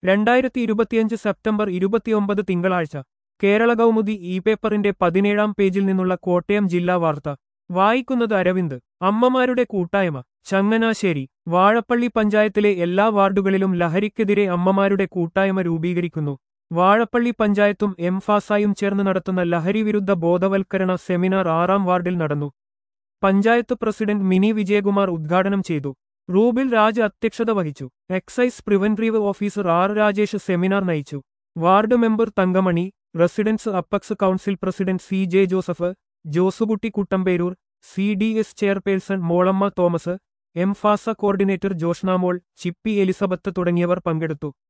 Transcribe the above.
രണ്ടായിരത്തി ഇരുപത്തിയഞ്ച് സെപ്റ്റംബർ ഇരുപത്തിയൊമ്പത് തിങ്കളാഴ്ച കേരള കൗമുദി ഇ പേപ്പറിന്റെ പതിനേഴാം പേജിൽ നിന്നുള്ള കോട്ടയം ജില്ലാ വാർത്ത വായിക്കുന്നത് അരവിന്ദ് അമ്മമാരുടെ കൂട്ടായ്മ ചങ്ങനാശ്ശേരി വാഴപ്പള്ളി പഞ്ചായത്തിലെ എല്ലാ വാർഡുകളിലും ലഹരിക്കെതിരെ അമ്മമാരുടെ കൂട്ടായ്മ രൂപീകരിക്കുന്നു വാഴപ്പള്ളി പഞ്ചായത്തും എംഫാസായും ചേർന്ന് നടത്തുന്ന ലഹരിവിരുദ്ധ ബോധവൽക്കരണ സെമിനാർ ആറാം വാർഡിൽ നടന്നു പഞ്ചായത്ത് പ്രസിഡന്റ് മിനി വിജയകുമാർ ഉദ്ഘാടനം ചെയ്തു റൂബിൽ രാജ് അധ്യക്ഷത വഹിച്ചു excise preventive officer R Rajesh seminar നയിച്ചു ward member Thankamani residents apex council president C J Joseph Josukutty Kuttamperoor C D S chairperson Molamma Thomas M ഫാസ കോർഡിനേറ്റർ ജോഷ്നാമോൾ ചിപ്പി എലിസബത്ത് തുടങ്ങിയവർ പങ്കെടുത്തു